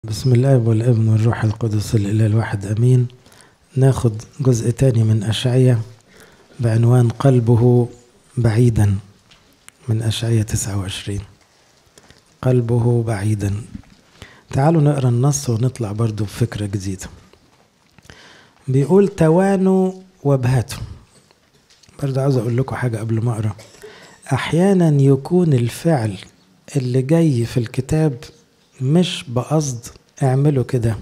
بسم الله والابن والروح القدس الإله الواحد أمين ناخد جزء تاني من أشعية بعنوان قلبه بعيدا من أشعية 29 قلبه بعيدا تعالوا نقرا النص ونطلع برضو بفكرة جديدة بيقول توانوا وابهتوا برضو عاوز أقول لكم حاجة قبل ما أقرا أحيانا يكون الفعل اللي جاي في الكتاب مش بقصد اعملوا كده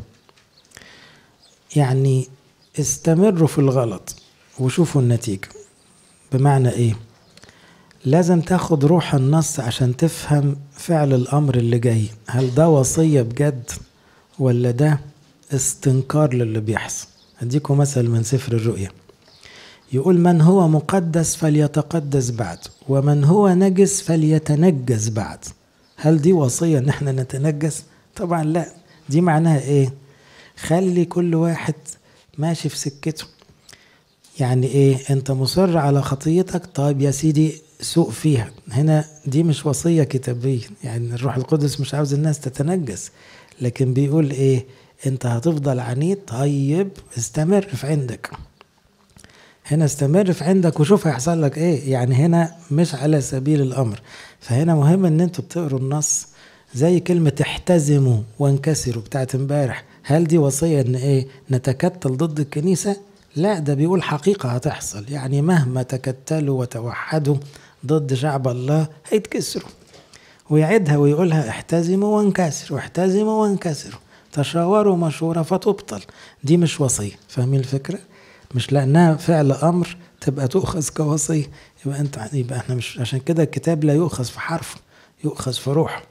يعني استمروا في الغلط وشوفوا النتيجة بمعنى ايه لازم تاخد روح النص عشان تفهم فعل الامر اللي جاي هل ده وصية بجد ولا ده استنكار للي بيحصل اديكم مثل من سفر الرؤيا يقول من هو مقدس فليتقدس بعد ومن هو نجس فليتنجس بعد هل دي وصية ان احنا نتنجس طبعا لا دي معناها ايه خلي كل واحد ماشي في سكته يعني ايه انت مصر على خطيتك طيب يا سيدي سوق فيها هنا دي مش وصية كتابية يعني الروح القدس مش عاوز الناس تتنجس لكن بيقول ايه انت هتفضل عنيد طيب استمر في عندك هنا استمر في عندك وشوف هيحصل لك ايه يعني هنا مش على سبيل الامر فهنا مهم ان انتوا بتقروا النص زي كلمة احتزموا وانكسروا بتاعت امبارح هل دي وصية ان ايه نتكتل ضد الكنيسة لا ده بيقول حقيقة هتحصل يعني مهما تكتلوا وتوحدوا ضد شعب الله هيتكسروا ويعدها ويقولها احتزموا وانكسروا احتزموا وانكسروا تشاوروا مشورة فتبطل دي مش وصية فاهمين الفكرة مش لانها فعل امر تبقى تؤخذ كوصيه يبقى انت يبقى احنا مش عشان كده الكتاب لا يؤخذ في حرفه يؤخذ في روحه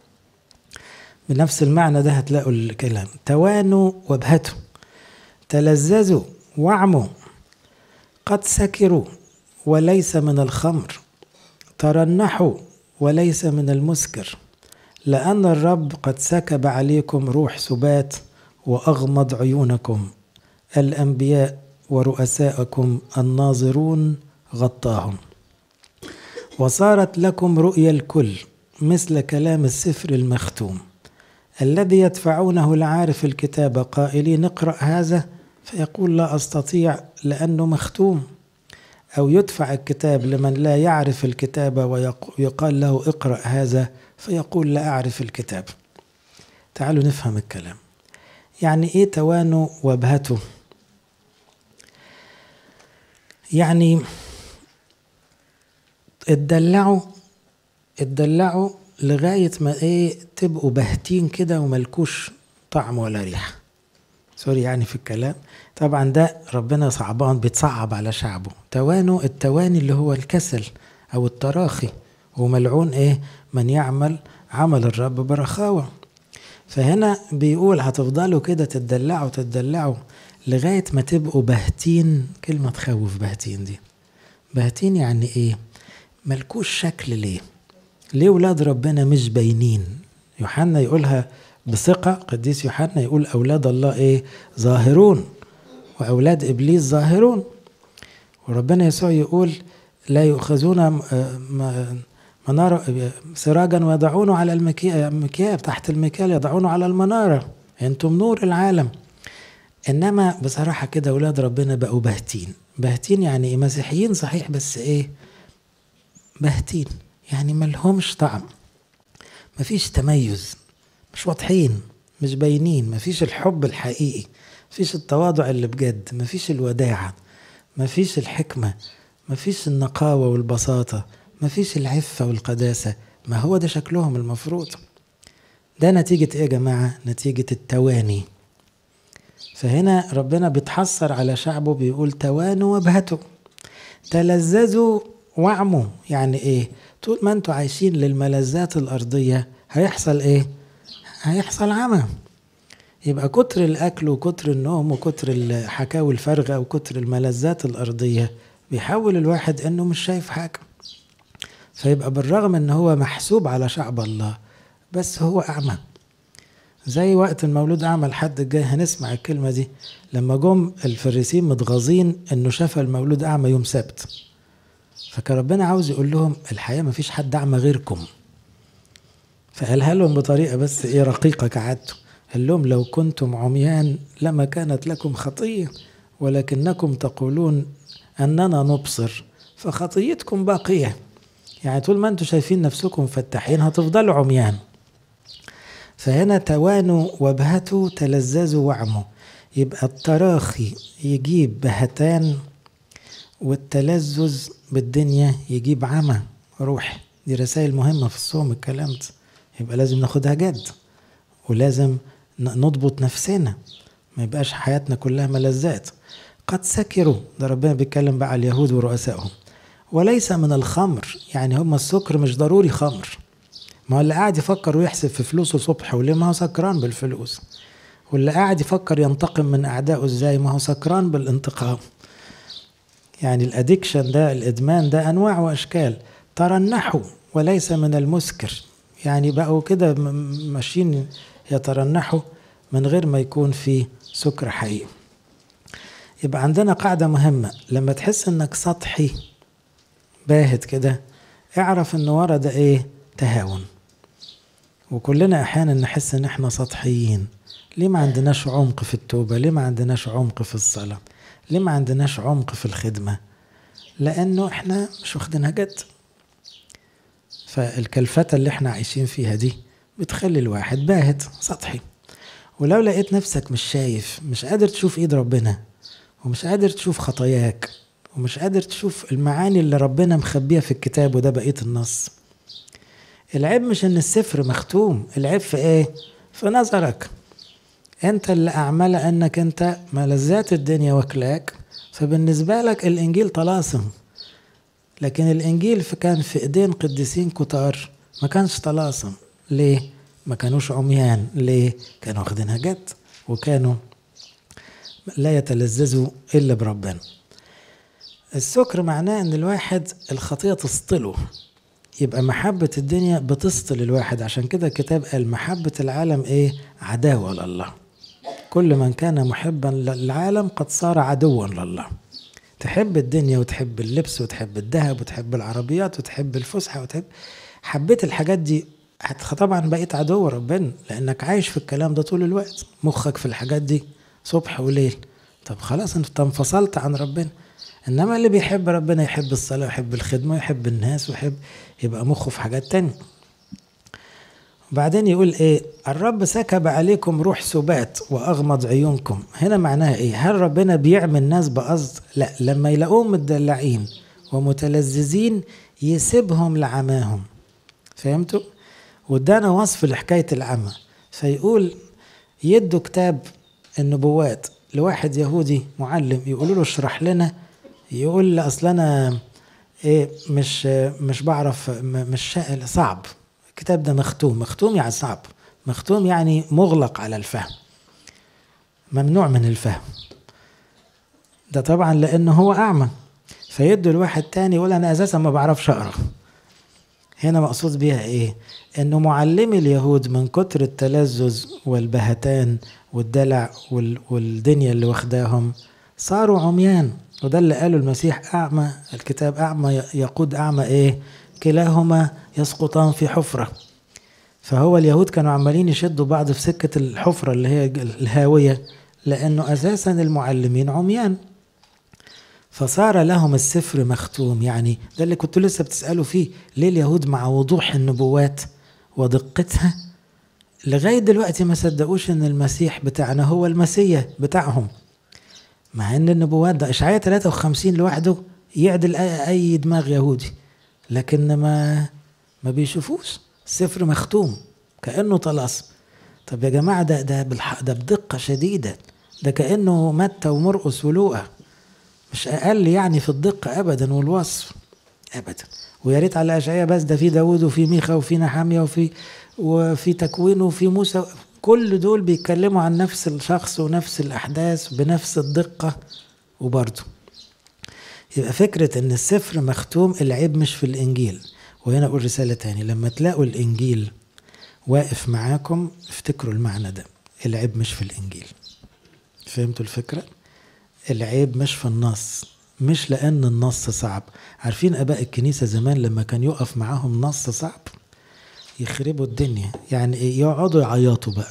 بنفس المعنى ده هتلاقوا الكلام توانوا وابهتوا تلذذوا وعموا قد سكروا وليس من الخمر ترنحوا وليس من المسكر لأن الرب قد سكب عليكم روح سبات وأغمض عيونكم الأنبياء ورؤساءكم الناظرون غطاهم وصارت لكم رؤيا الكل مثل كلام السفر المختوم الذي يدفعونه العارف الكتاب قائلين اقرأ هذا فيقول لا أستطيع لأنه مختوم أو يدفع الكتاب لمن لا يعرف الكتاب ويقال له اقرأ هذا فيقول لا أعرف الكتاب تعالوا نفهم الكلام يعني إيه توانوا وابهته يعني اتدلعوا اتدلعوا لغاية ما ايه تبقوا باهتين كده وملكوش طعم ولا ريحة سوري يعني في الكلام طبعا ده ربنا صعبان بيتصعب على شعبه توانوا التواني اللي هو الكسل او التراخي وملعون ايه من يعمل عمل الرب برخاوة فهنا بيقول هتفضلوا كده تتدلعوا تتدلعوا لغاية ما تبقوا باهتين كلمة تخوف باهتين دي باهتين يعني ايه ملكوش شكل ليه ليه ولاد ربنا مش باينين يوحنا يقولها بثقة قديس يوحنا يقول أولاد الله إيه ظاهرون وأولاد إبليس ظاهرون وربنا يسوع يقول لا يؤخذون منارة سراجا ويضعونه على المكيال تحت المكيال يضعونه على المنارة انتم نور العالم انما بصراحه كده اولاد ربنا بقوا باهتين باهتين يعني ايه مسيحيين صحيح بس ايه باهتين يعني ملهمش طعم مفيش تميز مش واضحين مش باينين مفيش الحب الحقيقي مفيش التواضع اللي بجد مفيش الوداعة مفيش الحكمة مفيش النقاوة والبساطة مفيش العفة والقداسة ما هو ده شكلهم المفروض ده نتيجة ايه يا جماعة نتيجة التواني فهنا ربنا بيتحسر على شعبه بيقول توانوا وابهتوا تلذذوا وعموا يعني ايه طول ما انتوا عايشين للملذات الارضيه هيحصل ايه هيحصل عمى يبقى كتر الاكل وكتر النوم وكتر الحكاوي الفارغه وكتر الملذات الارضيه بيحول الواحد انه مش شايف حاجه فيبقى بالرغم ان هو محسوب على شعب الله بس هو اعمى زي وقت المولود أعمى الحد الجاي هنسمع الكلمة دي لما جم الفريسين متغاظين إنه شاف المولود أعمى يوم سبت فكان ربنا عاوز يقول لهم الحقيقة ما فيش حد أعمى غيركم فقالها لهم بطريقة بس إيه رقيقة كعادته قال لهم لو كنتم عميان لما كانت لكم خطية ولكنكم تقولون أننا نبصر فخطيتكم باقية يعني طول ما انتم شايفين نفسكم فتاحين هتفضلوا عميان فهنا توانوا وابهتوا تلذذوا وعموا يبقى التراخي يجيب بهتان والتلذذ بالدنيا يجيب عمى روحي دي رسائل مهمة في الصوم الكلام ده يبقى لازم ناخدها جد ولازم نضبط نفسنا ما يبقاش حياتنا كلها ملذات قد سكروا ده ربنا بيتكلم بقى على اليهود ورؤسائهم وليس من الخمر يعني هم السكر مش ضروري خمر ما هو اللي قاعد يفكر ويحسب في فلوسه صبح وليه ما هو سكران بالفلوس واللي قاعد يفكر ينتقم من أعدائه ازاي ما هو سكران بالانتقام يعني الادكشن ده الادمان ده انواع واشكال ترنحوا وليس من المسكر يعني بقوا كده ماشيين يترنحوا من غير ما يكون في سكر حقيقي يبقى عندنا قاعدة مهمة لما تحس انك سطحي باهت كده اعرف ان ورا ده ايه تهاون وكلنا احيانا نحس ان احنا سطحيين ليه ما عندناش عمق في التوبة ليه ما عندناش عمق في الصلاة ليه ما عندناش عمق في الخدمة لانه احنا مش واخدينها جد فالكلفتة اللي احنا عايشين فيها دي بتخلي الواحد باهت سطحي ولو لقيت نفسك مش شايف مش قادر تشوف ايد ربنا ومش قادر تشوف خطاياك ومش قادر تشوف المعاني اللي ربنا مخبيها في الكتاب وده بقية النص العيب مش ان السفر مختوم العيب في ايه في نظرك انت اللي اعمل انك انت ملذات الدنيا واكلاك فبالنسبة لك الانجيل طلاسم لكن الانجيل كان في ايدين قديسين كتار ما كانش طلاسم ليه ما كانوش عميان ليه كانوا واخدينها جد وكانوا لا يتلذذوا الا بربنا السكر معناه ان الواحد الخطيه تسطله يبقى محبة الدنيا بتسطل الواحد عشان كده الكتاب قال محبة العالم ايه عداوة لله كل من كان محبا للعالم قد صار عدوا لله تحب الدنيا وتحب اللبس وتحب الذهب وتحب العربيات وتحب الفسحة وتحب حبيت الحاجات دي طبعا بقيت عدو ربنا لانك عايش في الكلام ده طول الوقت مخك في الحاجات دي صبح وليل طب خلاص انت انفصلت عن ربنا انما اللي بيحب ربنا يحب الصلاه ويحب الخدمه ويحب الناس ويحب يبقى مخه في حاجات تانية وبعدين يقول ايه الرب سكب عليكم روح سبات واغمض عيونكم هنا معناها ايه هل ربنا بيعمل ناس بقصد لا لما يلاقوهم متدلعين ومتلذذين يسيبهم لعماهم فهمتوا وادانا وصف لحكايه العمى فيقول يدوا كتاب النبوات لواحد يهودي معلم يقولوا له اشرح لنا يقول لي اصل انا ايه مش مش بعرف مش صعب الكتاب ده مختوم مختوم يعني صعب مختوم يعني مغلق على الفهم ممنوع من الفهم ده طبعا لانه هو اعمى فيدوا الواحد تاني يقول انا اساسا ما بعرفش اقرا هنا مقصود بيها ايه انه معلمي اليهود من كتر التلذذ والبهتان والدلع والدنيا اللي واخداهم صاروا عميان وده اللي قاله المسيح أعمى الكتاب أعمى يقود أعمى إيه كلاهما يسقطان في حفرة فهو اليهود كانوا عمالين يشدوا بعض في سكة الحفرة اللي هي الهاوية لأنه أساسا المعلمين عميان فصار لهم السفر مختوم يعني ده اللي كنت لسه بتسألوا فيه ليه اليهود مع وضوح النبوات ودقتها لغاية دلوقتي ما صدقوش ان المسيح بتاعنا هو المسيح بتاعهم مع ان النبوات ده اشعياء 53 لوحده يعدل اي دماغ يهودي لكن ما ما بيشوفوش السفر مختوم كانه طلاسم طب يا جماعه ده ده ده بدقه شديده ده كانه متى ومرقس ولوقا مش اقل يعني في الدقه ابدا والوصف ابدا ويا ريت على اشعياء بس ده في داوود وفي ميخا وفي نحاميه وفي وفي تكوين وفي موسى كل دول بيتكلموا عن نفس الشخص ونفس الأحداث بنفس الدقة وبرضه يبقى فكرة إن السفر مختوم العيب مش في الإنجيل وهنا أقول رسالة تاني لما تلاقوا الإنجيل واقف معاكم افتكروا المعنى ده العيب مش في الإنجيل فهمتوا الفكرة؟ العيب مش في النص مش لأن النص صعب عارفين أباء الكنيسة زمان لما كان يقف معاهم نص صعب يخربوا الدنيا يعني ايه يقعدوا يعيطوا بقى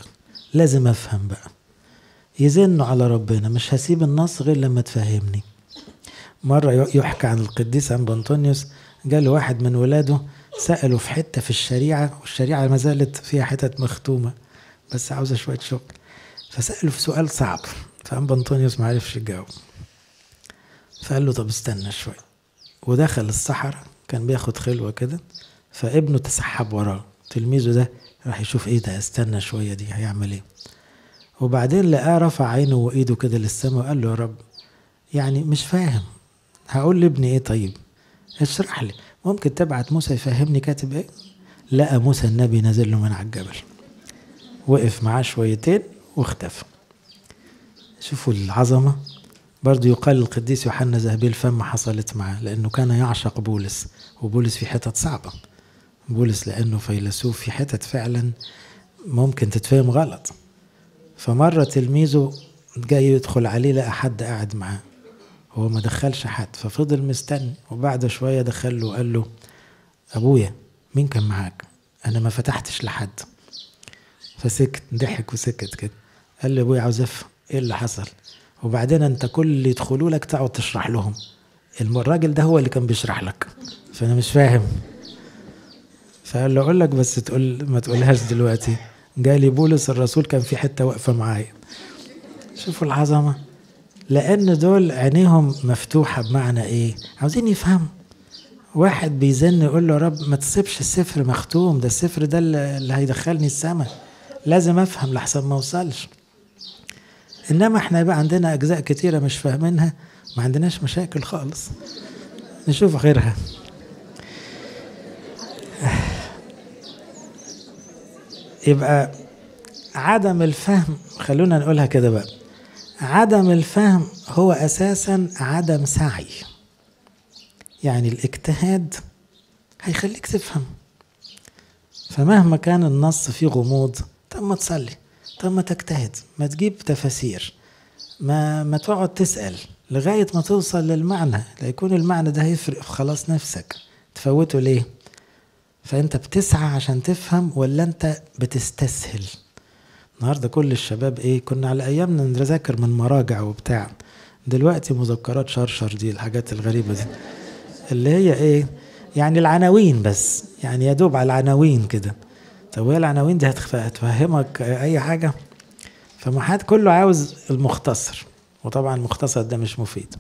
لازم افهم بقى يزنوا على ربنا مش هسيب النص غير لما تفهمني مرة يحكى عن القديس عن بنطونيوس جاله واحد من ولاده سأله في حتة في الشريعة والشريعة ما زالت فيها حتت مختومة بس عاوزة شوية شغل فسأله في سؤال صعب فقام بنطونيوس ما عرفش يجاوب فقال له طب استنى شوية ودخل الصحراء كان بياخد خلوة كده فابنه تسحب وراه تلميذه ده راح يشوف ايه ده استنى شوية دي هيعمل ايه وبعدين لقاه رفع عينه وايده كده للسماء وقال له يا رب يعني مش فاهم هقول لابني ايه طيب اشرح لي ممكن تبعت موسى يفهمني كاتب ايه لقى موسى النبي نازل له من على الجبل وقف معاه شويتين واختفى شوفوا العظمة برضو يقال القديس يوحنا ذهبي الفم حصلت معاه لأنه كان يعشق بولس وبولس في حتت صعبة بولس لأنه فيلسوف في حتت فعلا ممكن تتفهم غلط فمرة تلميذه جاي يدخل عليه لقى حد قاعد معاه هو ما دخلش حد ففضل مستني وبعد شوية دخل له وقال له أبويا مين كان معاك أنا ما فتحتش لحد فسكت ضحك وسكت كده قال لي أبويا عاوز أفهم إيه اللي حصل وبعدين أنت كل اللي يدخلوا لك تقعد تشرح لهم الراجل ده هو اللي كان بيشرح لك فأنا مش فاهم فقال له أقول لك بس تقول ما تقولهاش دلوقتي جالي بولس الرسول كان في حتة واقفة معايا شوفوا العظمة لأن دول عينيهم مفتوحة بمعنى إيه عاوزين يفهموا واحد بيزن يقول له يا رب ما تسيبش السفر مختوم ده السفر ده اللي هيدخلني السماء لازم افهم لحسن ما اوصلش انما احنا بقى عندنا اجزاء كتيرة مش فاهمينها ما عندناش مشاكل خالص نشوف غيرها يبقى عدم الفهم خلونا نقولها كده بقى عدم الفهم هو اساسا عدم سعي يعني الاجتهاد هيخليك تفهم فمهما كان النص فيه غموض طب ما تصلي طب ما تجتهد ما تجيب تفاسير ما ما تقعد تسأل لغاية ما توصل للمعنى ليكون المعنى ده هيفرق في خلاص نفسك تفوته ليه فانت بتسعى عشان تفهم ولا انت بتستسهل النهارده كل الشباب ايه كنا على ايامنا نذاكر من مراجع وبتاع دلوقتي مذكرات شرشر دي الحاجات الغريبه دي اللي هي ايه يعني العناوين بس يعني يا دوب على العناوين كده طب وهي العناوين دي هتفهمك اي حاجه فما حد كله عاوز المختصر وطبعا المختصر ده مش مفيد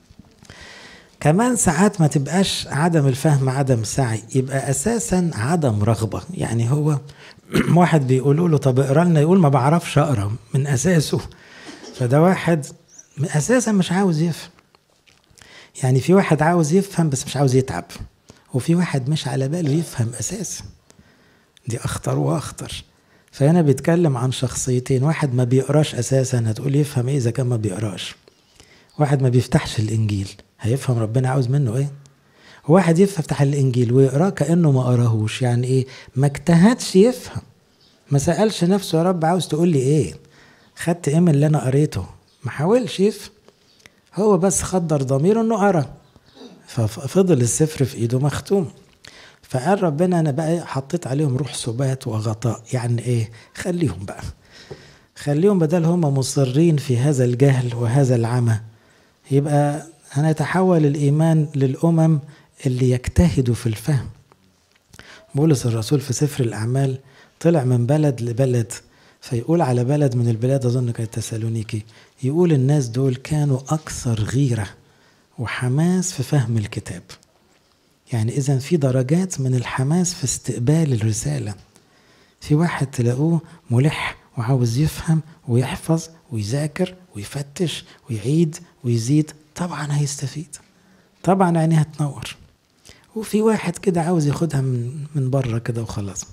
كمان ساعات ما تبقاش عدم الفهم عدم سعي يبقى اساسا عدم رغبه يعني هو واحد بيقولوا له طب اقرا لنا يقول ما بعرفش اقرا من اساسه فده واحد اساسا مش عاوز يفهم يعني في واحد عاوز يفهم بس مش عاوز يتعب وفي واحد مش على باله يفهم اساسا دي اخطر واخطر فهنا بيتكلم عن شخصيتين واحد ما بيقراش اساسا هتقول يفهم ايه اذا كان ما بيقراش واحد ما بيفتحش الانجيل هيفهم ربنا عاوز منه ايه واحد يفتح الانجيل ويقراه كانه ما قراهوش يعني ايه ما اجتهدش يفهم ما سالش نفسه يا رب عاوز تقول لي ايه خدت ايه من اللي انا قريته ما حاولش يفهم هو بس خدر ضميره انه قرا ففضل السفر في ايده مختوم فقال ربنا انا بقى حطيت عليهم روح سبات وغطاء يعني ايه خليهم بقى خليهم بدل هم مصرين في هذا الجهل وهذا العمى يبقى هنتحول الايمان للامم اللي يجتهدوا في الفهم بولس الرسول في سفر الاعمال طلع من بلد لبلد فيقول على بلد من البلاد اظن كانت تسالونيكي يقول الناس دول كانوا اكثر غيره وحماس في فهم الكتاب يعني اذا في درجات من الحماس في استقبال الرساله في واحد تلاقوه ملح وعاوز يفهم ويحفظ ويذاكر ويفتش ويعيد ويزيد طبعا هيستفيد طبعا عينيه هتنور وفي واحد كده عاوز ياخدها من من بره كده وخلاص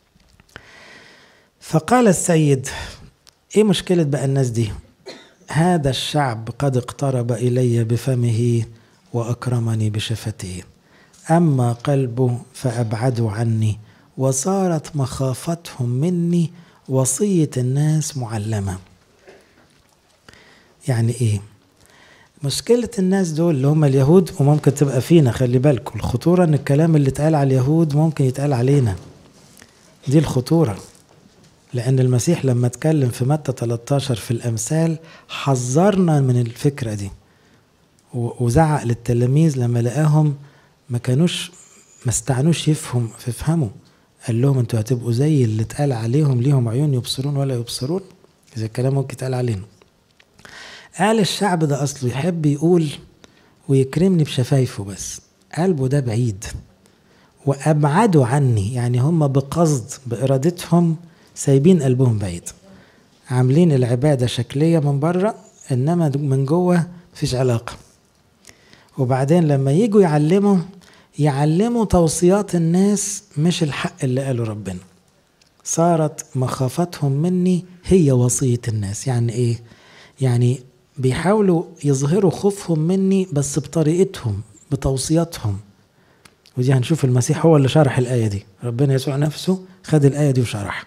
فقال السيد ايه مشكلة بقى الناس دي هذا الشعب قد اقترب إلي بفمه وأكرمني بشفته أما قلبه فأبعدوا عني وصارت مخافتهم مني وصية الناس معلمة يعني إيه مشكلة الناس دول اللي هم اليهود وممكن تبقى فينا خلي بالكم الخطورة ان الكلام اللي اتقال على اليهود ممكن يتقال علينا دي الخطورة لأن المسيح لما اتكلم في متى 13 في الأمثال حذرنا من الفكرة دي وزعق للتلاميذ لما لقاهم ما كانوش ما استعنوش يفهم يفهموا قال لهم انتوا هتبقوا زي اللي اتقال عليهم ليهم عيون يبصرون ولا يبصرون اذا الكلام ممكن يتقال علينا قال الشعب ده اصله يحب يقول ويكرمني بشفايفه بس قلبه ده بعيد وابعدوا عني يعني هم بقصد بارادتهم سايبين قلبهم بعيد عاملين العباده شكليه من بره انما من جوه مفيش علاقه وبعدين لما يجوا يعلموا يعلموا توصيات الناس مش الحق اللي قاله ربنا صارت مخافتهم مني هي وصية الناس يعني ايه يعني بيحاولوا يظهروا خوفهم مني بس بطريقتهم بتوصياتهم ودي هنشوف المسيح هو اللي شرح الآية دي ربنا يسوع نفسه خد الآية دي وشرحها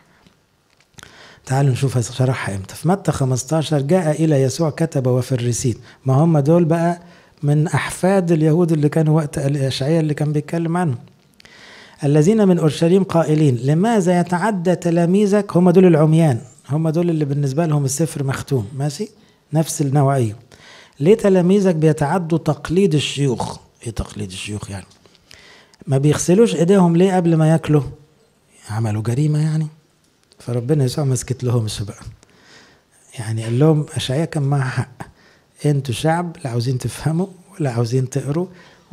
تعالوا نشوف شرحها امتى في متى 15 جاء إلى يسوع كتب وفرسين ما هم دول بقى من أحفاد اليهود اللي كانوا وقت الأشعية اللي كان بيتكلم عنهم الذين من أورشليم قائلين لماذا يتعدى تلاميذك هم دول العميان هم دول اللي بالنسبة لهم السفر مختوم ماشي نفس النوعية ليه تلاميذك بيتعدوا تقليد الشيوخ ايه تقليد الشيوخ يعني ما بيغسلوش ايديهم ليه قبل ما ياكلوا عملوا جريمة يعني فربنا يسوع ما سكت لهمش بقى يعني قال لهم اشعياء كان معاه حق انتوا شعب لا عاوزين تفهموا ولا عاوزين تقروا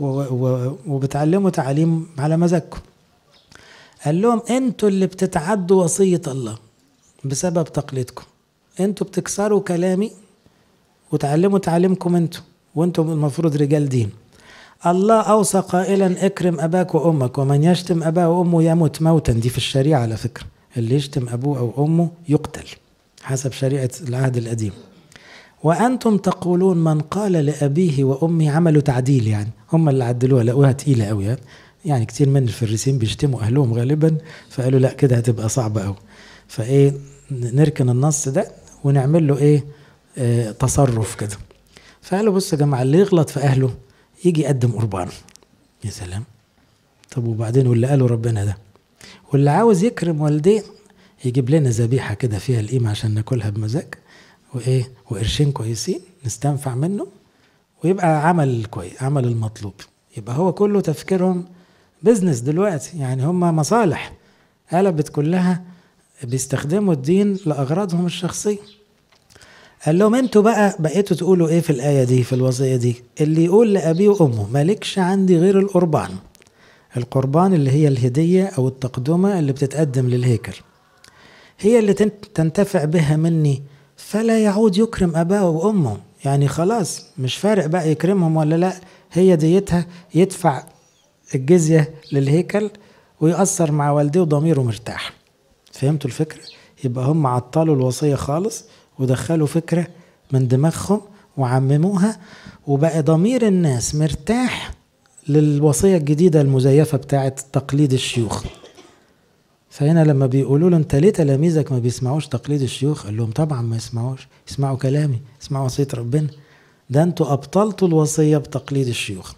وبتعلموا تعاليم على مزاجكم قال لهم انتوا اللي بتتعدوا وصية الله بسبب تقليدكم انتوا بتكسروا كلامي وتعلموا تعليمكم انتوا وانتم المفروض رجال دين الله أوصى قائلا اكرم أباك وأمك ومن يشتم أباه وأمه يموت موتا دي في الشريعة على فكرة اللي يشتم أبوه أو أمه يقتل حسب شريعة العهد القديم وأنتم تقولون من قال لأبيه وأمه عملوا تعديل يعني هم اللي عدلوها لقوها تقيلة قوي يعني. يعني كتير من الفريسين بيشتموا أهلهم غالبا فقالوا لا كده هتبقى صعبة قوي فإيه نركن النص ده ونعمل له إيه آه تصرف كده فقالوا بصوا يا جماعة اللي يغلط في أهله يجي يقدم قربان يا سلام طب وبعدين واللي قاله ربنا ده واللي عاوز يكرم والديه يجيب لنا ذبيحة كده فيها القيمة عشان ناكلها بمزاج وايه وقرشين كويسين نستنفع منه ويبقى عمل كويس عمل المطلوب يبقى هو كله تفكيرهم بزنس دلوقتي يعني هم مصالح قلبت كلها بيستخدموا الدين لأغراضهم الشخصية قال لهم انتوا بقى بقيتوا تقولوا ايه في الآية دي في الوصية دي اللي يقول لأبيه وأمه مالكش عندي غير القربان القربان اللي هي الهدية أو التقدمة اللي بتتقدم للهيكل هي اللي تنتفع بها مني فلا يعود يكرم أباه وأمه يعني خلاص مش فارق بقى يكرمهم ولا لا هي ديتها يدفع الجزية للهيكل ويأثر مع والديه وضميره مرتاح فهمتوا الفكرة؟ يبقى هم عطلوا الوصية خالص ودخلوا فكرة من دماغهم وعمموها وبقى ضمير الناس مرتاح للوصية الجديدة المزيفة بتاعت تقليد الشيوخ فهنا لما بيقولوا له انت ليه تلاميذك ما بيسمعوش تقليد الشيوخ قال لهم طبعا ما يسمعوش يسمعوا كلامي يسمعوا وصيه ربنا ده انتوا ابطلتوا الوصيه بتقليد الشيوخ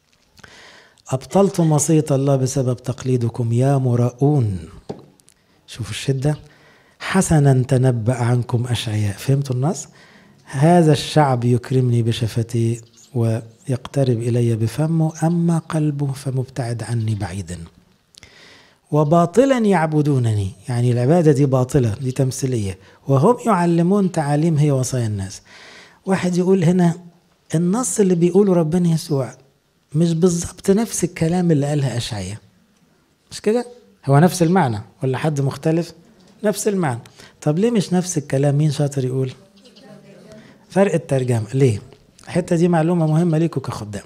ابطلتم وصيه الله بسبب تقليدكم يا مراؤون شوفوا الشده حسنا تنبأ عنكم أشعياء فهمتوا النص هذا الشعب يكرمني بشفتي ويقترب إلي بفمه أما قلبه فمبتعد عني بعيدا وباطلا يعبدونني يعني العبادة دي باطلة دي تمثيلية وهم يعلمون تعاليم هي وصايا الناس واحد يقول هنا النص اللي بيقوله ربنا يسوع مش بالظبط نفس الكلام اللي قالها أشعية مش كده هو نفس المعنى ولا حد مختلف نفس المعنى طب ليه مش نفس الكلام مين شاطر يقول فرق الترجمة ليه الحتة دي معلومة مهمة ليكم كخدام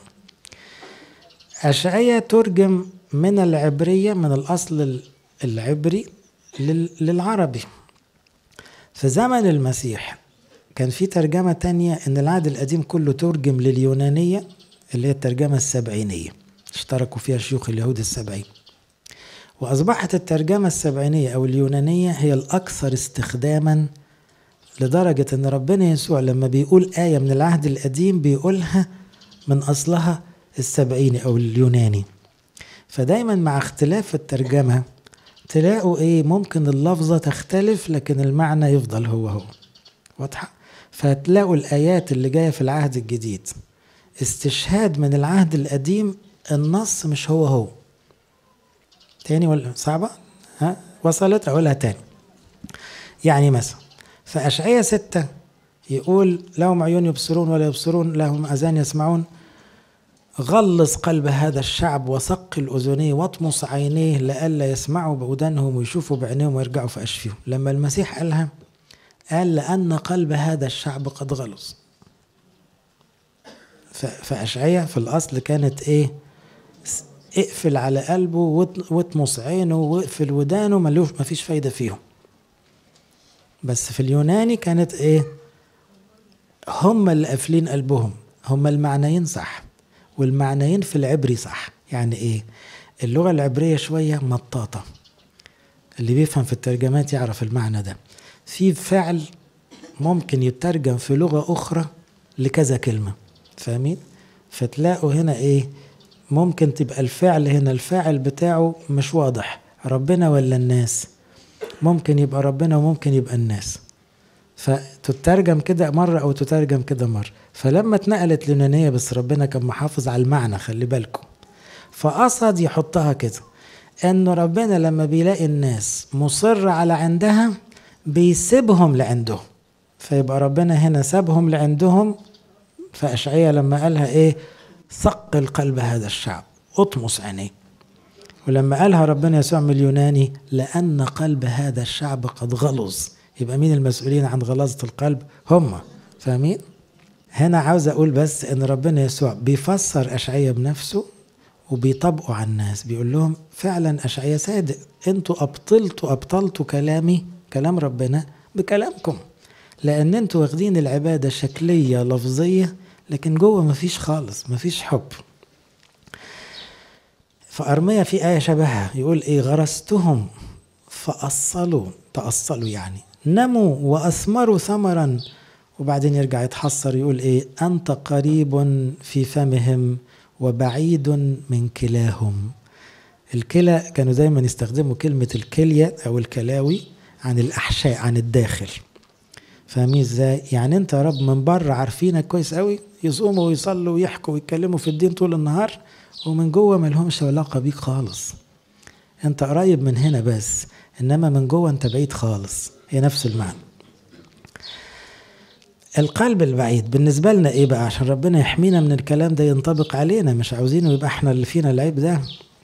أشعية ترجم من العبرية من الأصل العبري للعربي في زمن المسيح كان في ترجمة تانية إن العهد القديم كله ترجم لليونانية اللي هي الترجمة السبعينية اشتركوا فيها شيوخ اليهود السبعين وأصبحت الترجمة السبعينية أو اليونانية هي الأكثر استخداما لدرجة إن ربنا يسوع لما بيقول آية من العهد القديم بيقولها من أصلها السبعيني أو اليوناني فدايما مع اختلاف الترجمة تلاقوا ايه ممكن اللفظة تختلف لكن المعنى يفضل هو هو واضحة فتلاقوا الآيات اللي جاية في العهد الجديد استشهاد من العهد القديم النص مش هو هو تاني ولا صعبة ها وصلت أقولها تاني يعني مثلا في أشعية ستة يقول لهم عيون يبصرون ولا يبصرون لهم أذان يسمعون غلظ قلب هذا الشعب وثق الأذنين واطمس عينيه لئلا يسمعوا بأذنهم ويشوفوا بعينيهم ويرجعوا في أشفيهم لما المسيح قالها قال لأن قلب هذا الشعب قد غلظ فأشعية في الأصل كانت إيه اقفل على قلبه واطمس عينه واقفل ودانه ملوش مفيش فايدة فيهم بس في اليوناني كانت إيه هم اللي قافلين قلبهم هم المعنيين صح والمعنيين في العبري صح يعني ايه اللغة العبرية شوية مطاطة اللي بيفهم في الترجمات يعرف المعنى ده في فعل ممكن يترجم في لغة أخرى لكذا كلمة فاهمين؟ فتلاقوا هنا إيه؟ ممكن تبقى الفعل هنا الفاعل بتاعه مش واضح ربنا ولا الناس ممكن يبقى ربنا وممكن يبقى الناس فتترجم كده مرة أو تترجم كده مرة فلما اتنقلت اليونانية بس ربنا كان محافظ على المعنى خلي بالكم فقصد يحطها كده انه ربنا لما بيلاقي الناس مصر على عندها بيسيبهم لعندهم فيبقى ربنا هنا سابهم لعندهم فأشعية لما قالها ايه ثقل قلب هذا الشعب اطمس عينيه ولما قالها ربنا يسوع من اليوناني لأن قلب هذا الشعب قد غلظ يبقى مين المسؤولين عن غلاظة القلب هم فاهمين هنا عاوز أقول بس إن ربنا يسوع بيفسر أشعية بنفسه وبيطبقوا على الناس بيقول لهم فعلا أشعية صادق انتوا أبطلتوا أبطلتوا كلامي كلام ربنا بكلامكم لأن انتوا واخدين العبادة شكلية لفظية لكن جوه مفيش خالص مفيش حب فأرمية في آية شبهها يقول إيه غرستهم فأصلوا تأصلوا يعني نموا وأثمروا ثمرا وبعدين يرجع يتحسر يقول ايه انت قريب في فمهم وبعيد من كلاهم الكلى كانوا دايما يستخدموا كلمة الكلية أو الكلاوي عن الأحشاء عن الداخل فاهمين ازاي؟ يعني انت يا رب من بره عارفينك كويس قوي يصوموا ويصلوا ويحكوا ويتكلموا في الدين طول النهار ومن جوه ما لهمش علاقة بيك خالص انت قريب من هنا بس انما من جوه انت بعيد خالص هي نفس المعنى القلب البعيد بالنسبة لنا ايه بقى عشان ربنا يحمينا من الكلام ده ينطبق علينا مش عاوزينه يبقى احنا اللي فينا العيب ده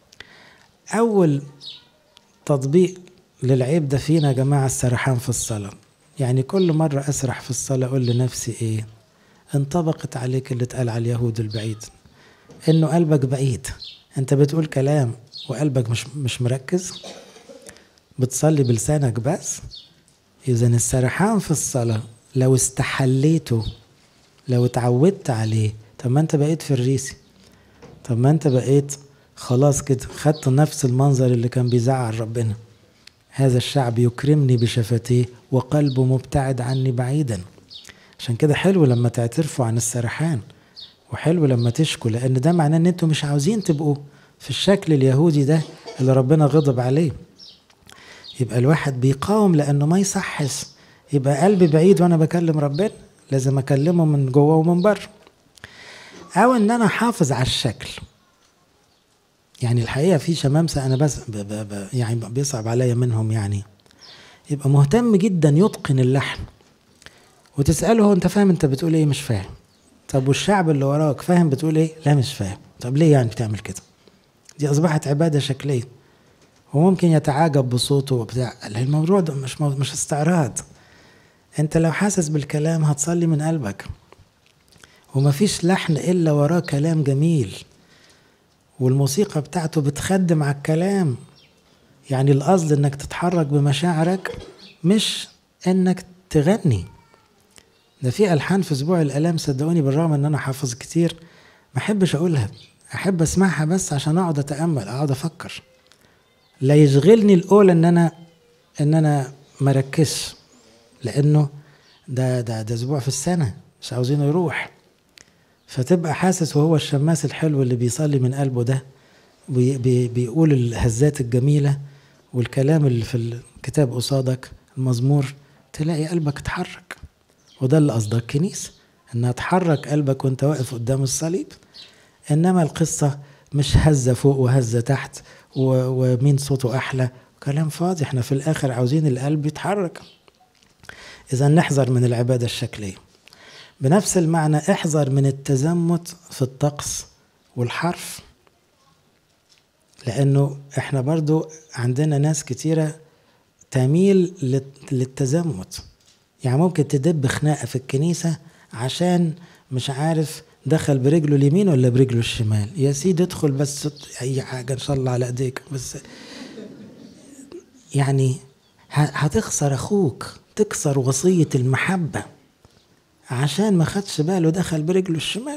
اول تطبيق للعيب ده فينا يا جماعة السرحان في الصلاة يعني كل مرة اسرح في الصلاة اقول لنفسي ايه انطبقت عليك اللي اتقال على اليهود البعيد انه قلبك بعيد انت بتقول كلام وقلبك مش مش مركز بتصلي بلسانك بس اذا السرحان في الصلاه لو استحليته لو اتعودت عليه طب ما انت بقيت فريسي طب ما انت بقيت خلاص كده خدت نفس المنظر اللي كان بيزعل ربنا هذا الشعب يكرمني بشفتيه وقلبه مبتعد عني بعيدا عشان كده حلو لما تعترفوا عن السرحان وحلو لما تشكوا لان ده معناه ان انتوا مش عاوزين تبقوا في الشكل اليهودي ده اللي ربنا غضب عليه يبقى الواحد بيقاوم لانه ما يصحش يبقى قلبي بعيد وانا بكلم ربنا لازم اكلمه من جوه ومن بره او ان انا احافظ على الشكل يعني الحقيقه في شمامسه انا بس ب ب ب يعني بيصعب عليا منهم يعني يبقى مهتم جدا يتقن اللحن وتساله هو انت فاهم انت بتقول ايه مش فاهم طب والشعب اللي وراك فاهم بتقول ايه لا مش فاهم طب ليه يعني بتعمل كده دي اصبحت عباده شكليه وممكن يتعاجب بصوته وبتاع الموضوع ده مش مش استعراض انت لو حاسس بالكلام هتصلي من قلبك ومفيش لحن الا وراه كلام جميل والموسيقى بتاعته بتخدم على الكلام يعني القصد انك تتحرك بمشاعرك مش انك تغني ده في الحان في اسبوع الالام صدقوني بالرغم ان انا حافظ كتير ما احبش اقولها احب اسمعها بس عشان اقعد اتامل اقعد افكر لا يشغلني الاول ان انا ان انا مركزش لانه ده ده ده اسبوع في السنه مش عاوزينه يروح فتبقى حاسس وهو الشماس الحلو اللي بيصلي من قلبه ده بي بي بيقول الهزات الجميله والكلام اللي في الكتاب قصادك المزمور تلاقي قلبك اتحرك وده اللي قصدك الكنيسة انها تحرك قلبك وانت واقف قدام الصليب انما القصة مش هزة فوق وهزة تحت ومين صوته احلى كلام فاضي احنا في الاخر عاوزين القلب يتحرك اذا نحذر من العبادة الشكلية بنفس المعنى احذر من التزمت في الطقس والحرف لانه احنا برضو عندنا ناس كتيرة تميل للتزمت يعني ممكن تدب خناقة في الكنيسة عشان مش عارف دخل برجله اليمين ولا برجله الشمال يا سيدي ادخل بس اي حاجة ان شاء الله على ايديك بس يعني هتخسر اخوك تكسر وصية المحبة عشان ما خدش باله دخل برجله الشمال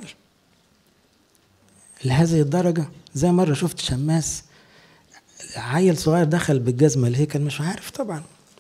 لهذه الدرجة زي مرة شفت شماس عيل صغير دخل بالجزمة الهيكل مش عارف طبعا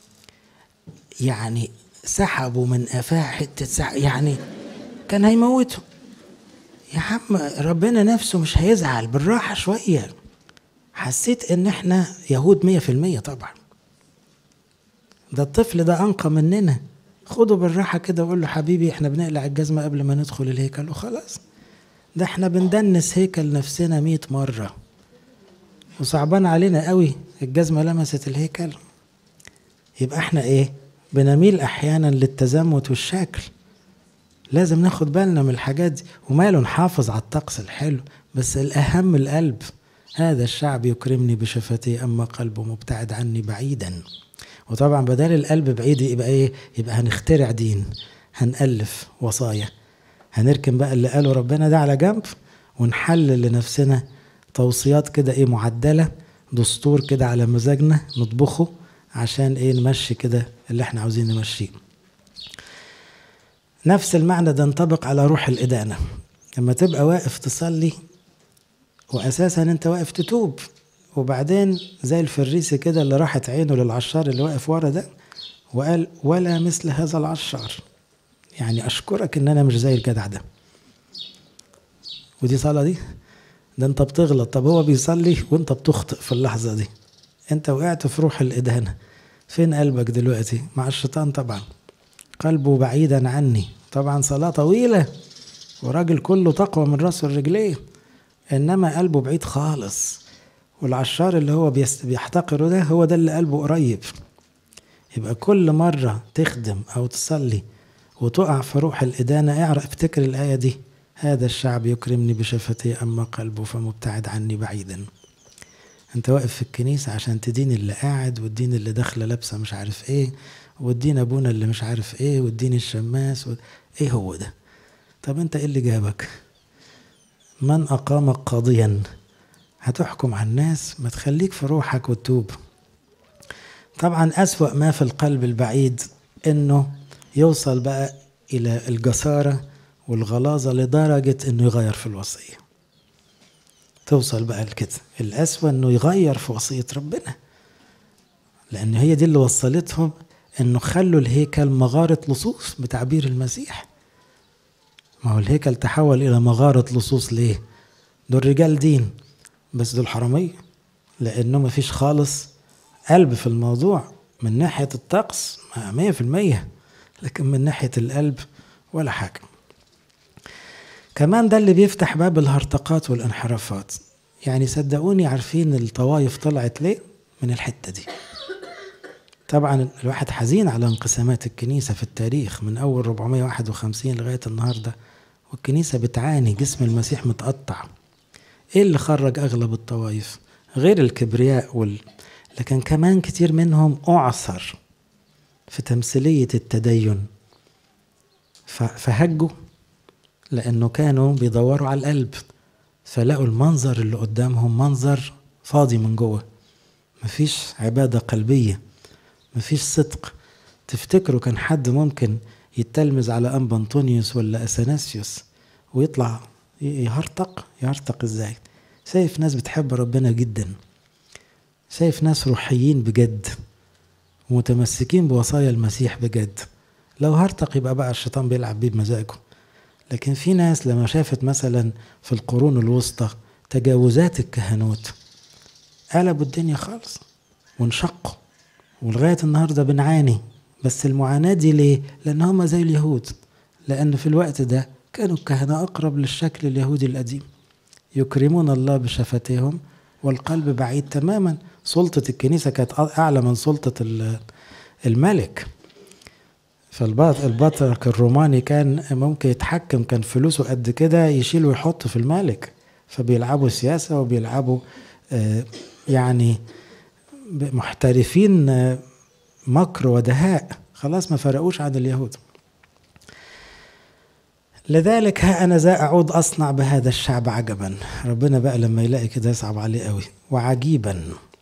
يعني سحبوا من قفاه حتة سحب يعني كان هيموته يا عم ربنا نفسه مش هيزعل بالراحة شوية حسيت ان احنا يهود مية في المية طبعا ده الطفل ده انقى مننا خده بالراحة كده وقول له حبيبي احنا بنقلع الجزمة قبل ما ندخل الهيكل وخلاص ده احنا بندنس هيكل نفسنا مية مرة وصعبان علينا قوي الجزمة لمست الهيكل يبقى احنا ايه بنميل احيانا للتزمت والشكل لازم ناخد بالنا من الحاجات دي وماله نحافظ على الطقس الحلو بس الاهم القلب هذا الشعب يكرمني بشفتي اما قلبه مبتعد عني بعيدا وطبعا بدل القلب بعيد يبقى ايه يبقى هنخترع دين هنألف وصايا هنركن بقى اللي قاله ربنا ده على جنب ونحلل لنفسنا توصيات كده ايه معدله دستور كده على مزاجنا نطبخه عشان ايه نمشي كده اللي احنا عاوزين نمشيه نفس المعنى ده ينطبق على روح الإدانة لما تبقى واقف تصلي وأساسا أنت واقف تتوب وبعدين زي الفريسي كده اللي راحت عينه للعشار اللي واقف ورا ده وقال ولا مثل هذا العشار يعني أشكرك إن أنا مش زي الجدع ده ودي صلاة دي ده أنت بتغلط طب هو بيصلي وأنت بتخطئ في اللحظة دي أنت وقعت في روح الإدانة فين قلبك دلوقتي مع الشيطان طبعا قلبه بعيدا عني طبعا صلاة طويلة وراجل كله تقوى من راسه لرجليه إنما قلبه بعيد خالص والعشار اللي هو بيحتقره ده هو ده اللي قلبه قريب يبقى كل مرة تخدم أو تصلي وتقع في روح الإدانة اعرف افتكر الآية دي هذا الشعب يكرمني بشفتي أما قلبه فمبتعد عني بعيدا انت واقف في الكنيسة عشان تدين اللي قاعد والدين اللي داخلة لابسة مش عارف ايه والدين ابونا اللي مش عارف ايه والدين الشماس و... ايه هو ده طب انت ايه اللي جابك من اقامك قاضيا هتحكم على الناس ما تخليك في روحك وتتوب طبعا اسوا ما في القلب البعيد انه يوصل بقى الى الجساره والغلاظه لدرجه انه يغير في الوصيه توصل بقى لكده الأسوأ إنه يغير في وصية ربنا لأن هي دي اللي وصلتهم إنه خلوا الهيكل مغارة لصوص بتعبير المسيح ما هو الهيكل تحول إلى مغارة لصوص ليه؟ دول رجال دين بس دول حرامية لأنه ما فيش خالص قلب في الموضوع من ناحية الطقس مية في المية لكن من ناحية القلب ولا حاجة كمان ده اللي بيفتح باب الهرطقات والانحرافات يعني صدقوني عارفين الطوايف طلعت ليه من الحتة دي طبعا الواحد حزين على انقسامات الكنيسة في التاريخ من أول 451 لغاية النهاردة والكنيسة بتعاني جسم المسيح متقطع إيه اللي خرج أغلب الطوائف غير الكبرياء وال... لكن كمان كتير منهم أعثر في تمثيلية التدين فهجوا لأنه كانوا بيدوروا على القلب فلقوا المنظر اللي قدامهم منظر فاضي من جوه مفيش عبادة قلبية مفيش صدق تفتكروا كان حد ممكن يتلمذ على أنبا أنطونيوس ولا أثناسيوس ويطلع يهرطق يهرطق ازاي شايف ناس بتحب ربنا جدا شايف ناس روحيين بجد ومتمسكين بوصايا المسيح بجد لو هرطق يبقى بقى الشيطان بيلعب بيه بمزاجه لكن في ناس لما شافت مثلا في القرون الوسطى تجاوزات الكهنوت قلبوا الدنيا خالص وانشقوا ولغاية النهاردة بنعاني بس المعاناة دي ليه؟ لأن هم زي اليهود لأن في الوقت ده كانوا الكهنة أقرب للشكل اليهودي القديم يكرمون الله بشفتيهم والقلب بعيد تماما سلطة الكنيسة كانت أعلى من سلطة الملك فالبطرك الروماني كان ممكن يتحكم كان فلوسه قد كده يشيل ويحط في الملك فبيلعبوا سياسة وبيلعبوا يعني محترفين مكر ودهاء خلاص ما فرقوش عن اليهود لذلك ها أنا ذا أعود أصنع بهذا الشعب عجبا ربنا بقى لما يلاقي كده يصعب عليه قوي وعجيبا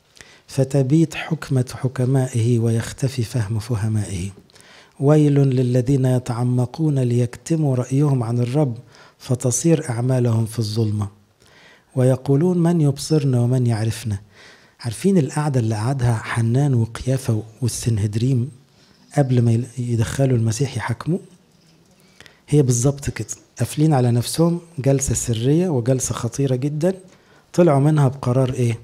فتبيت حكمة حكمائه ويختفي فهم فهمائه ويل للذين يتعمقون ليكتموا رأيهم عن الرب فتصير أعمالهم في الظلمة ويقولون من يبصرنا ومن يعرفنا عارفين القعدة اللي قعدها حنان وقيافة والسنهدريم قبل ما يدخلوا المسيح يحاكموه هي بالظبط كده قافلين على نفسهم جلسة سرية وجلسة خطيرة جدا طلعوا منها بقرار ايه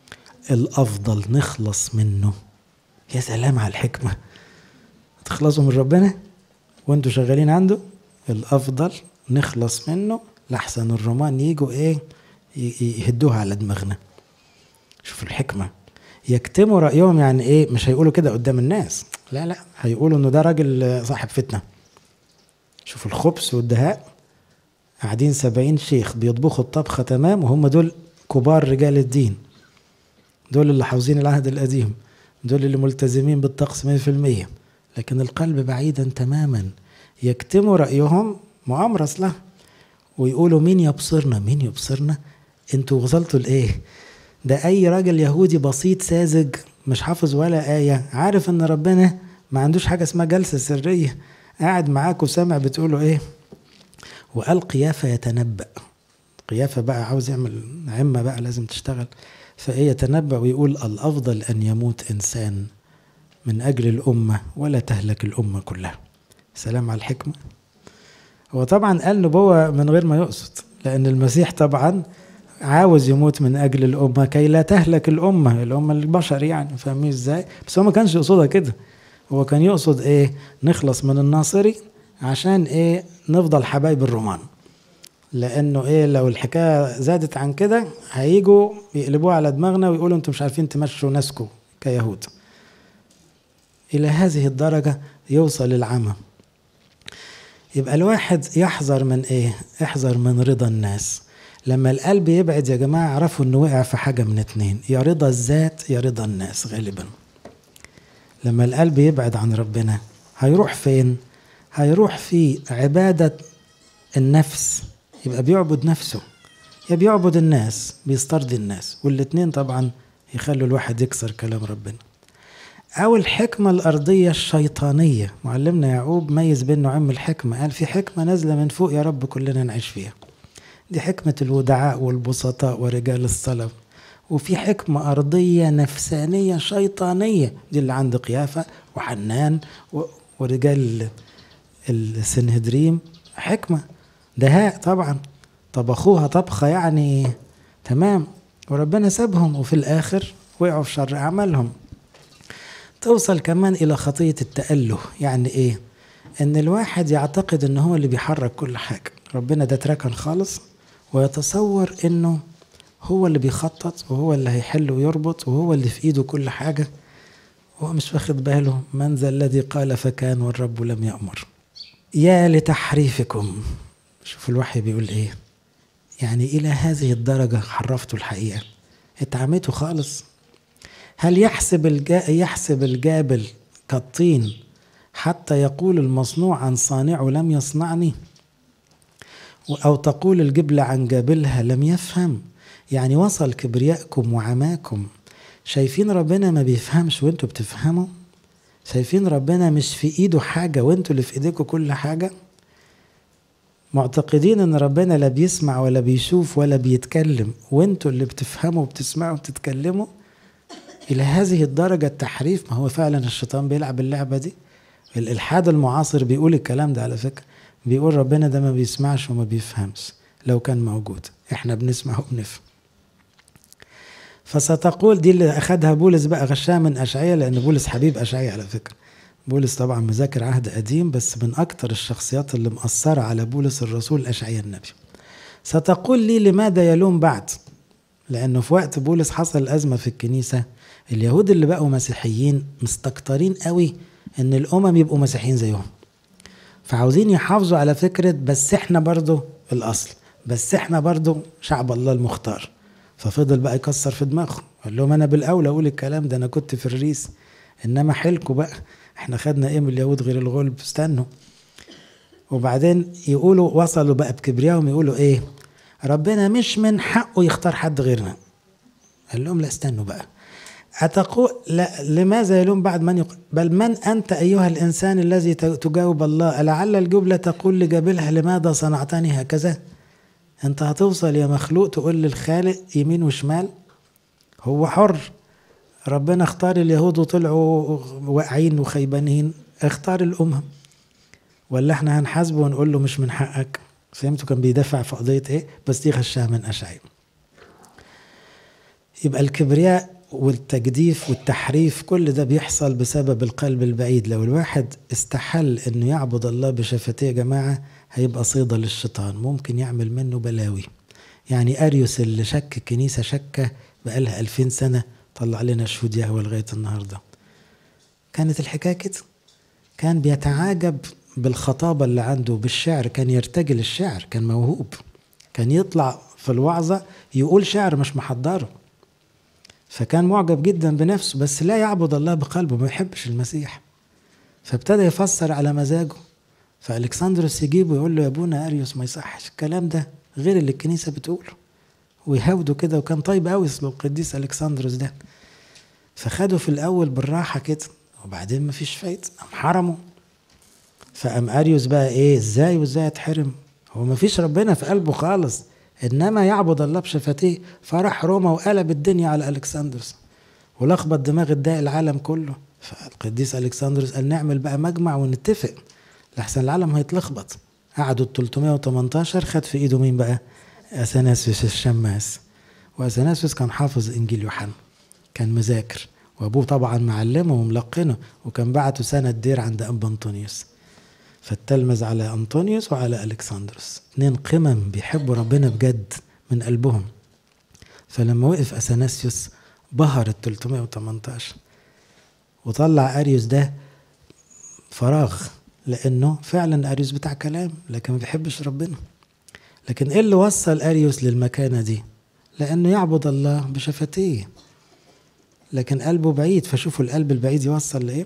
الأفضل نخلص منه يا سلام على الحكمة تخلصوا من ربنا وانتوا شغالين عنده الأفضل نخلص منه لحسن الرومان يجوا ايه يهدوها على دماغنا شوف الحكمة يكتموا رأيهم يعني ايه مش هيقولوا كده قدام الناس لا لا هيقولوا انه ده راجل صاحب فتنة شوف الخبث والدهاء قاعدين سبعين شيخ بيطبخوا الطبخة تمام وهم دول كبار رجال الدين دول اللي حافظين العهد القديم دول اللي ملتزمين بالطقس 100% لكن القلب بعيدا تماما يكتموا رأيهم مؤامرة أصلا ويقولوا مين يبصرنا مين يبصرنا انتوا وصلتوا لإيه ده أي راجل يهودي بسيط ساذج مش حافظ ولا آية عارف إن ربنا ما عندوش حاجة اسمها جلسة سرية قاعد معاك وسامع بتقولوا إيه وقال قيافة يتنبأ قيافة بقى عاوز يعمل عمة بقى لازم تشتغل فإيه يتنبأ ويقول الأفضل أن يموت إنسان من أجل الأمة ولا تهلك الأمة كلها سلام على الحكمة هو طبعا قال نبوة من غير ما يقصد لأن المسيح طبعا عاوز يموت من أجل الأمة كي لا تهلك الأمة الأمة البشر يعني فاهمين إزاي بس هو ما كانش يقصدها كده هو كان يقصد إيه نخلص من الناصري عشان إيه نفضل حبايب الرومان لانه ايه لو الحكايه زادت عن كده هيجوا يقلبوها على دماغنا ويقولوا انتم مش عارفين تمشوا ناسكم كيهود الى هذه الدرجه يوصل العمى يبقى الواحد يحذر من ايه احذر من رضا الناس لما القلب يبعد يا جماعه اعرفوا انه وقع في حاجه من اتنين يا رضا الذات يا رضا الناس غالبا لما القلب يبعد عن ربنا هيروح فين هيروح في عباده النفس يبقى بيعبد نفسه يا بيعبد الناس بيسترضي الناس والاتنين طبعا يخلوا الواحد يكسر كلام ربنا أو الحكمة الأرضية الشيطانية معلمنا يعقوب ميز بين نوعين من الحكمة قال في حكمة نازلة من فوق يا رب كلنا نعيش فيها دي حكمة الودعاء والبسطاء ورجال الصلاة وفي حكمة أرضية نفسانية شيطانية دي اللي عند قيافة وحنان ورجال السنهدريم حكمة دهاء طبعا طبخوها طبخة يعني تمام وربنا سابهم وفي الآخر وقعوا في شر أعمالهم توصل كمان إلى خطية التأله يعني إيه إن الواحد يعتقد إن هو اللي بيحرك كل حاجة ربنا ده اتركن خالص ويتصور إنه هو اللي بيخطط وهو اللي هيحل ويربط وهو اللي في إيده كل حاجة هو مش واخد باله من ذا الذي قال فكان والرب لم يأمر يا لتحريفكم شوف الوحي بيقول ايه يعني الى هذه الدرجه حرفتوا الحقيقه اتعميتوا خالص هل يحسب الجا يحسب الجابل كالطين حتى يقول المصنوع عن صانعه لم يصنعني أو تقول الجبلة عن جابلها لم يفهم يعني وصل كبريائكم وعماكم شايفين ربنا ما بيفهمش وانتوا بتفهموا شايفين ربنا مش في ايده حاجة وانتوا اللي في ايديكم كل حاجة معتقدين ان ربنا لا بيسمع ولا بيشوف ولا بيتكلم وانتوا اللي بتفهموا وبتسمعوا وبتتكلموا الى هذه الدرجه التحريف ما هو فعلا الشيطان بيلعب اللعبه دي الالحاد المعاصر بيقول الكلام ده على فكره بيقول ربنا ده ما بيسمعش وما بيفهمش لو كان موجود احنا بنسمع وبنفهم فستقول دي اللي أخدها بولس بقى غشاها من أشعية لأن بولس حبيب أشعية على فكرة بولس طبعا مذاكر عهد قديم بس من أكتر الشخصيات اللي مأثرة على بولس الرسول أشعية النبي ستقول لي لماذا يلوم بعد لأنه في وقت بولس حصل أزمة في الكنيسة اليهود اللي بقوا مسيحيين مستكترين قوي ان الامم يبقوا مسيحيين زيهم فعاوزين يحافظوا على فكرة بس احنا برضو الاصل بس احنا برضو شعب الله المختار ففضل بقى يكسر في دماغهم قال لهم انا بالاولى اقول الكلام ده انا كنت في الريس انما حيلكوا بقى احنا خدنا ايه من اليهود غير الغلب استنوا وبعدين يقولوا وصلوا بقى بكبريائهم يقولوا ايه ربنا مش من حقه يختار حد غيرنا قال لهم لا استنوا بقى أتقول لا لماذا يلوم بعد من يقول بل من أنت أيها الإنسان الذي تجاوب الله لعل الجبلة تقول لجبلها لماذا صنعتني هكذا أنت هتوصل يا مخلوق تقول للخالق يمين وشمال هو حر ربنا اختار اليهود وطلعوا واقعين وخيبانين اختار الأمم ولا احنا هنحاسبه ونقول له مش من حقك فهمتوا كان بيدافع في قضية ايه بس دي غشها من أشعياء يبقى الكبرياء والتجديف والتحريف كل ده بيحصل بسبب القلب البعيد لو الواحد استحل انه يعبد الله بشفتيه يا جماعه هيبقى صيدة للشيطان ممكن يعمل منه بلاوي يعني اريوس اللي شك الكنيسه شكه بقالها ألفين سنه طلع لنا شهود يهوى لغايه النهارده كانت الحكايه كده كان بيتعاجب بالخطابه اللي عنده بالشعر كان يرتجل الشعر كان موهوب كان يطلع في الوعظه يقول شعر مش محضره فكان معجب جدا بنفسه بس لا يعبد الله بقلبه ما يحبش المسيح فابتدى يفسر على مزاجه فالكسندروس يجيبه يقول له يا ابونا اريوس ما يصحش الكلام ده غير اللي الكنيسه بتقوله ويهاوده كده وكان طيب قوي اسمه القديس الكسندروس ده فخده في الاول بالراحه كده وبعدين ما فيش فايده قام حرمه فقام اريوس بقى ايه ازاي وازاي اتحرم هو ما فيش ربنا في قلبه خالص انما يعبد الله بشفتيه فراح روما وقلب الدنيا على الكسندروس ولخبط دماغ الداء العالم كله فالقديس الكسندروس قال نعمل بقى مجمع ونتفق لحسن العالم هيتلخبط قعدوا ال 318 خد في ايده مين بقى؟ اثناسيوس الشماس واثناسيوس كان حافظ انجيل يوحنا كان مذاكر وابوه طبعا معلمه وملقنه وكان بعته سنه دير عند ابا انطونيوس فالتلمذ على أنطونيوس وعلى ألكسندروس اتنين قمم بيحبوا ربنا بجد من قلبهم فلما وقف أثناسيوس بهر ال 318 وطلع أريوس ده فراغ لأنه فعلا أريوس بتاع كلام لكن ما بيحبش ربنا لكن إيه اللي وصل أريوس للمكانة دي لأنه يعبد الله بشفتيه لكن قلبه بعيد فشوفوا القلب البعيد يوصل لإيه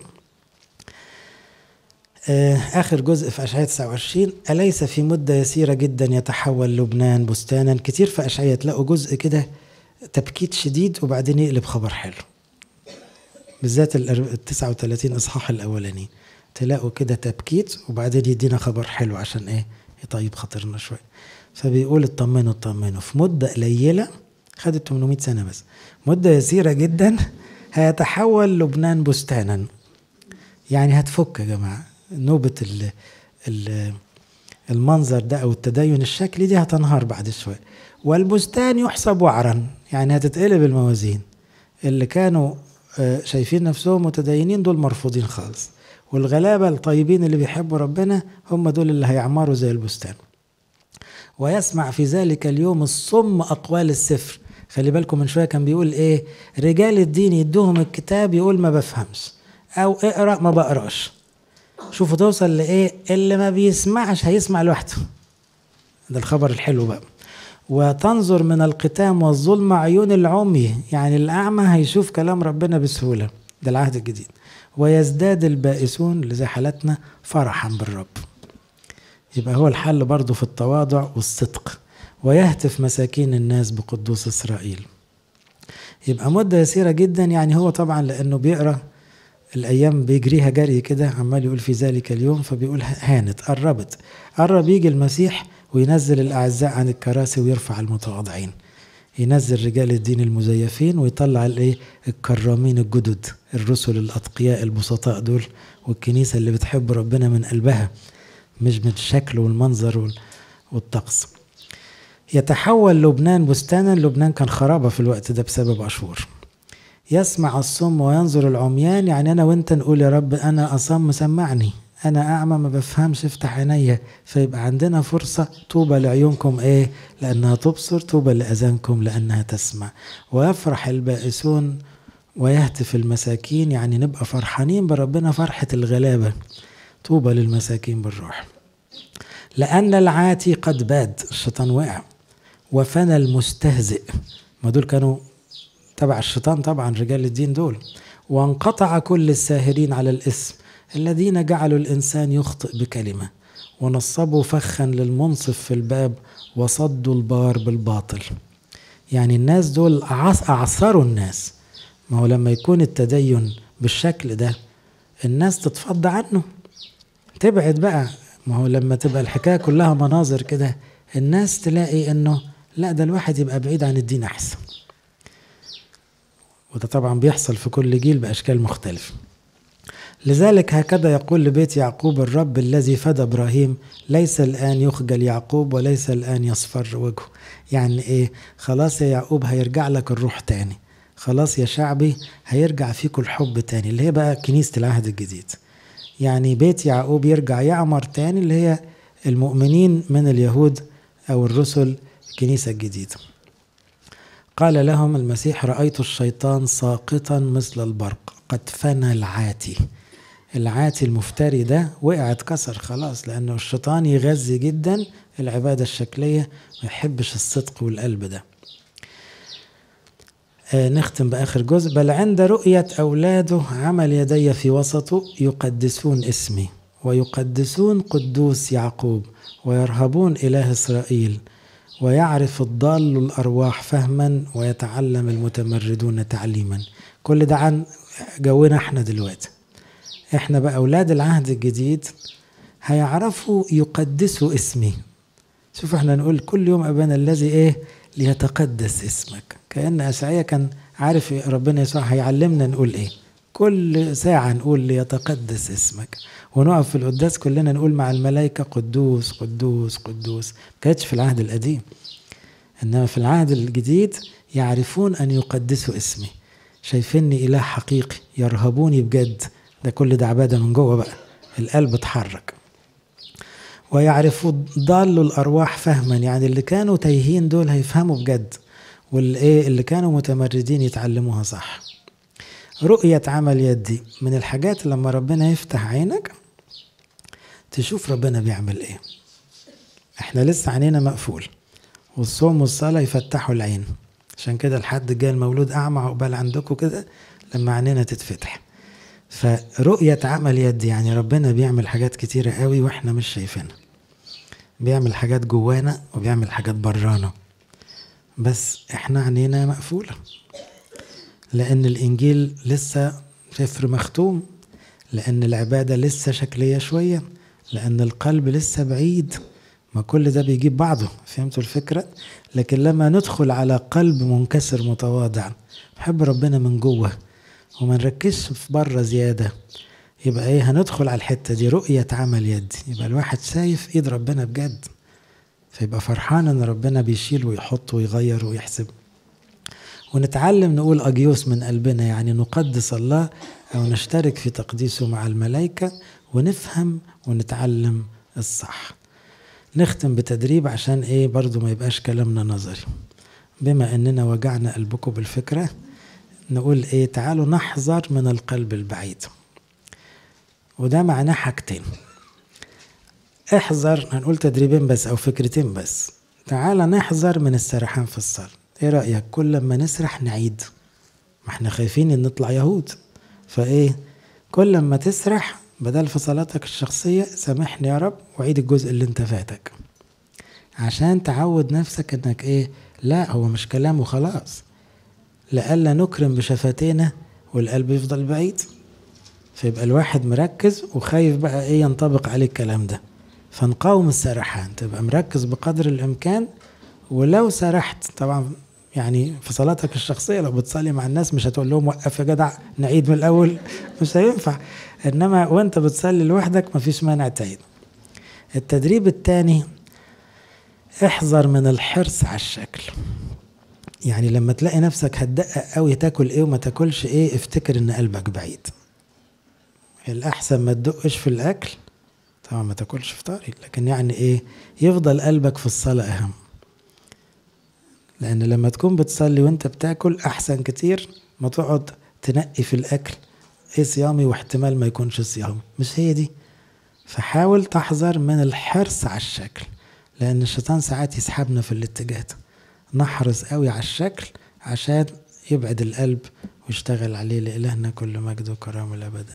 آه، آخر جزء في أشعية 29 أليس في مدة يسيرة جدا يتحول لبنان بستانا كتير في أشعية تلاقوا جزء كده تبكيت شديد وبعدين يقلب خبر حلو بالذات ال 39 إصحاح الأولاني تلاقوا كده تبكيت وبعدين يدينا خبر حلو عشان إيه يطيب خاطرنا شوية فبيقول اطمنوا اطمنوا في مدة قليلة خدت 800 سنة بس مدة يسيرة جدا هيتحول لبنان بستانا يعني هتفك يا جماعة نوبة ال ال المنظر ده أو التدين الشكلي دي هتنهار بعد شوية والبستان يحسب وعرا يعني هتتقلب الموازين اللي كانوا آه، شايفين نفسهم متدينين دول مرفوضين خالص والغلابة الطيبين اللي بيحبوا ربنا هم دول اللي هيعمروا زي البستان ويسمع في ذلك اليوم الصم أقوال السفر خلي بالكم من شوية كان بيقول إيه رجال الدين يدوهم الكتاب يقول ما بفهمش أو اقرأ ما بقراش شوفوا توصل لايه اللي ما بيسمعش هيسمع لوحده ده الخبر الحلو بقى وتنظر من القتام والظلم عيون العمي يعني الأعمى هيشوف كلام ربنا بسهولة ده العهد الجديد ويزداد البائسون اللي زي حالتنا فرحا بالرب يبقى هو الحل برضه في التواضع والصدق ويهتف مساكين الناس بقدوس إسرائيل يبقى مدة يسيرة جدا يعني هو طبعا لأنه بيقرأ الايام بيجريها جري كده عمال يقول في ذلك اليوم فبيقول هانت قربت قرب يجي المسيح وينزل الاعزاء عن الكراسي ويرفع المتواضعين ينزل رجال الدين المزيفين ويطلع الايه الكرامين الجدد الرسل الاتقياء البسطاء دول والكنيسه اللي بتحب ربنا من قلبها مش من الشكل والمنظر والطقس يتحول لبنان بستانا لبنان كان خرابة في الوقت ده بسبب أشور يسمع الصم وينظر العميان يعني أنا وأنت نقول يا رب أنا أصم سمعني أنا أعمى ما بفهمش افتح عينيا فيبقى عندنا فرصة طوبى لعيونكم إيه لأنها تبصر طوبى لأذانكم لأنها تسمع ويفرح البائسون ويهتف المساكين يعني نبقى فرحانين بربنا فرحة الغلابة طوبى للمساكين بالروح لأن العاتي قد باد الشيطان وقع وفنى المستهزئ ما دول كانوا تبع الشيطان طبعا رجال الدين دول وانقطع كل الساهرين على الاسم الذين جعلوا الإنسان يخطئ بكلمة ونصبوا فخا للمنصف في الباب وصدوا البار بالباطل يعني الناس دول أعصروا الناس ما هو لما يكون التدين بالشكل ده الناس تتفض عنه تبعد بقى ما هو لما تبقى الحكاية كلها مناظر كده الناس تلاقي انه لا ده الواحد يبقى بعيد عن الدين احسن وده طبعا بيحصل في كل جيل باشكال مختلفه لذلك هكذا يقول لبيت يعقوب الرب الذي فدى ابراهيم ليس الان يخجل يعقوب وليس الان يصفر وجهه يعني ايه خلاص يا يعقوب هيرجع لك الروح تاني خلاص يا شعبي هيرجع فيكم الحب تاني اللي هي بقى كنيسه العهد الجديد يعني بيت يعقوب يرجع يعمر تاني اللي هي المؤمنين من اليهود او الرسل الكنيسه الجديده قال لهم المسيح رايت الشيطان ساقطا مثل البرق قد فنى العاتي العاتي المفتري ده وقع اتكسر خلاص لانه الشيطان يغذي جدا العباده الشكليه ما يحبش الصدق والقلب ده آه نختم باخر جزء بل عند رؤيه اولاده عمل يدي في وسطه يقدسون اسمي ويقدسون قدوس يعقوب ويرهبون اله اسرائيل ويعرف الضال الارواح فهما ويتعلم المتمردون تعليما كل ده عن جونا احنا دلوقتي احنا بقى اولاد العهد الجديد هيعرفوا يقدسوا اسمي شوف احنا نقول كل يوم ابانا الذي ايه ليتقدس اسمك كان اشعيا كان عارف ربنا يسوع هيعلمنا نقول ايه كل ساعة نقول ليتقدس اسمك ونقف في القداس كلنا نقول مع الملائكة قدوس قدوس قدوس ما كانتش في العهد القديم إنما في العهد الجديد يعرفون أن يقدسوا اسمي شايفيني إله حقيقي يرهبوني بجد ده كل ده عبادة من جوه بقى القلب اتحرك ويعرفوا ضال الأرواح فهما يعني اللي كانوا تايهين دول هيفهموا بجد واللي اللي كانوا متمردين يتعلموها صح رؤية عمل يدي من الحاجات لما ربنا يفتح عينك تشوف ربنا بيعمل ايه احنا لسه عينينا مقفول والصوم والصلاة يفتحوا العين عشان كده الحد جاي المولود أعمى عقبال عندكم كده لما عينينا تتفتح فرؤية عمل يدي يعني ربنا بيعمل حاجات كتيرة قوي واحنا مش شايفينها بيعمل حاجات جوانا وبيعمل حاجات برانا بس احنا عينينا مقفوله لأن الإنجيل لسه سفر مختوم لأن العبادة لسه شكلية شوية لأن القلب لسه بعيد ما كل ده بيجيب بعضه فهمتوا الفكرة لكن لما ندخل على قلب منكسر متواضع نحب ربنا من جوه وما نركزش في بره زيادة يبقى ايه هندخل على الحتة دي رؤية عمل يد يبقى الواحد شايف ايد ربنا بجد فيبقى فرحان ان ربنا بيشيل ويحط ويغير ويحسب ونتعلم نقول أجيوس من قلبنا يعني نقدس الله أو نشترك في تقديسه مع الملائكة ونفهم ونتعلم الصح نختم بتدريب عشان ايه برضو ما يبقاش كلامنا نظري بما اننا وجعنا قلبكم بالفكرة نقول ايه تعالوا نحذر من القلب البعيد وده معناه حاجتين احذر هنقول تدريبين بس او فكرتين بس تعال نحذر من السرحان في الصلاة ايه رأيك كل لما نسرح نعيد ما احنا خايفين ان نطلع يهود فايه كل لما تسرح بدل في صلاتك الشخصية سامحني يا رب وعيد الجزء اللي انت فاتك عشان تعود نفسك انك ايه لا هو مش كلام وخلاص لألا نكرم بشفتينا والقلب يفضل بعيد فيبقى الواحد مركز وخايف بقى ايه ينطبق عليه الكلام ده فنقاوم السرحان تبقى مركز بقدر الامكان ولو سرحت طبعا يعني في صلاتك الشخصيه لو بتصلي مع الناس مش هتقول لهم وقف يا جدع نعيد من الاول مش هينفع انما وانت بتصلي لوحدك مفيش مانع تعيد التدريب الثاني احذر من الحرص على الشكل يعني لما تلاقي نفسك هتدقق قوي تاكل ايه وما تاكلش ايه افتكر ان قلبك بعيد الاحسن ما تدقش في الاكل طبعا ما تاكلش فطاري لكن يعني ايه يفضل قلبك في الصلاه اهم لان لما تكون بتصلي وانت بتاكل احسن كتير ما تقعد تنقي في الاكل ايه صيامي واحتمال ما يكونش صيامي مش هي دي فحاول تحذر من الحرص على الشكل لان الشيطان ساعات يسحبنا في الاتجاه نحرص قوي على الشكل عشان يبعد القلب ويشتغل عليه لإلهنا كل مجد وكرامة الأبد